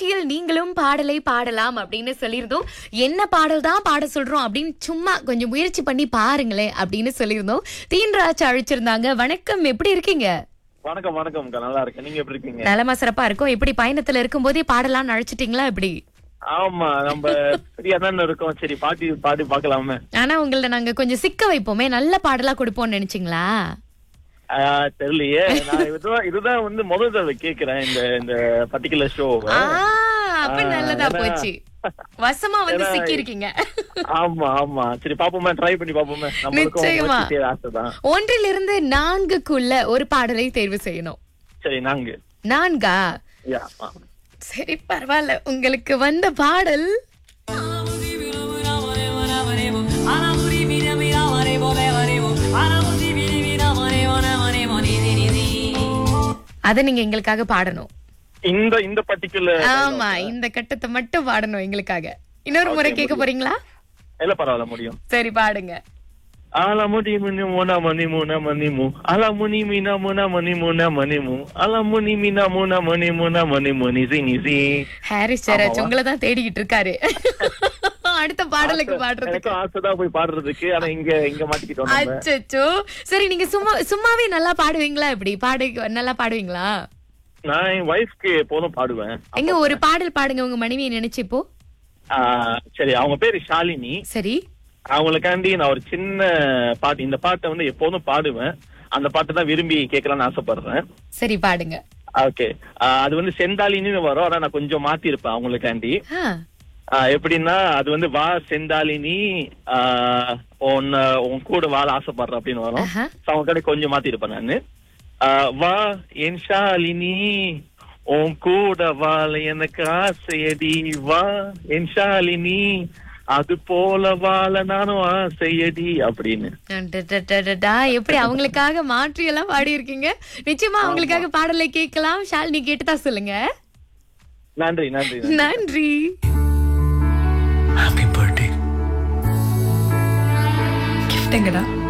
நிகழ்ச்சியில் நீங்களும் பாடலை பாடலாம் அப்படின்னு சொல்லியிருந்தோம் என்ன பாடல் தான் பாட சொல்றோம் அப்படின்னு சும்மா கொஞ்சம் முயற்சி பண்ணி பாருங்களேன் அப்படின்னு சொல்லியிருந்தோம் தீன்ராஜ் அழிச்சிருந்தாங்க வணக்கம் எப்படி இருக்கீங்க வணக்கம் வணக்கம் நல்லா இருக்கேன் நீங்க எப்படி இருக்கீங்க நலமா சிறப்பா இருக்கும் எப்படி பயணத்துல இருக்கும் போதே பாடலாம்னு அழைச்சிட்டீங்களா எப்படி ஆமா நம்ம ஃப்ரீயா தானே இருக்கோம் சரி பாட்டி பாடி பாக்கலாமே ஆனா உங்களை நாங்க கொஞ்சம் சிக்க வைப்போமே நல்ல பாடலா கொடுப்போம்னு நினைச்சீங்களா ஆஹ், தெரியலையே நான் இதுதான் இதுதான் வந்து முதல் தடவை கேக்குறேன் இந்த இந்த பர்டிகுலர் ஷோ ஆ, அப்ப ஆ, நல்லதா ஏன்னா- போச்சு வசமா வந்து ஏன்னா- சிக்கி இருக்கீங்க ஆமா ஆமா சரி பாப்போமே ட்ரை பண்ணி பாப்போமே நம்மளுக்கும் நிச்சயமா. முயற்சி செய்ய ஆசைதான் ஒன்றிலிருந்து நான்குக்குள்ள ஒரு பாடலை தேர்வு செய்யணும் சரி நாங்க நான்கா யா சரி பரவாயில்ல உங்களுக்கு வந்த பாடல் அத நீங்க எங்களுக்காக பாடணும் இந்த இந்த பர்டிகுலர் ஆமா இந்த கட்டத்தை மட்டும் பாடணும் எங்களுக்காக இன்னொரு முறை கேட்க போறீங்களா இல்ல பரவாயில்ல முடியும் சரி பாடுங்க Alamuni muni muna mani muna mani mu. Alamuni mina muna mani muna mani mu. Alamuni mina muna mani muna mani muni zini zi. Harris Jayaraj உங்களை தான் தேடிக்கிட்டு இருக்காரு அடுத்த பாடலுக்கு பாடுறதுக்கு எனக்கும் ஆசைதான் போய் பாடுறதுக்கு ஆனா இங்க இங்க மாட்டிக்கிட்டோம் நம்ம அச்சச்சோ சரி நீங்க சும்மா சும்மாவே நல்லா பாடுவீங்களா இப்படி பாடு நல்லா பாடுவீங்களா நான் என் ஒய்ஃப்க்கு எப்போதும் பாடுவேன் எங்க ஒரு பாடல் பாடுங்க உங்க மனைவியை நினைச்சு இப்போ ஆஹ், சரி அவங்க பேரு ஷாலினி சரி அவங்களுக்காண்டி நான் ஒரு சின்ன பாட்டு இந்த பாட்டை வந்து எப்போதும் பாடுவேன் அந்த பாட்டை தான் விரும்பி கேட்கலாம்னு ஆசைப்படுறேன் சரி பாடுங்க ஓகே அது வந்து செந்தாலினின்னு வரும் ஆனா நான் கொஞ்சம் மாத்தி இருப்பேன் அவங்களுக்காண்டி ஆ, ஆஹ் எப்படின்னா அது வந்து வா செந்தாலினி ஆஹ் உன் உன் கூட வாழ ஆசைப்படுற அப்படின்னு வரும் ஆஹா. So, அவங்க கடை கொஞ்சம் மாத்திருப்பேன் நானு ஆஹ் வா என் ஷாலினி உன் கூட வாழ எனக்கு ஆசையடி வா என் ஷாலினி அது போல வாழ நானும் ஆசையடி அப்படின்னு டடடடடடா, எப்படி அவங்களுக்காக மாற்றி எல்லாம் பாடி இருக்கீங்க நிச்சயமா அவங்களுக்காக பாடலை கேட்கலாம் ஷாலினி கேட்டுதா சொல்லுங்க நன்றி நன்றி நன்றி. நன்றி ஹாப்பி பர்த்டே கிஃப்ட்டுங்கடா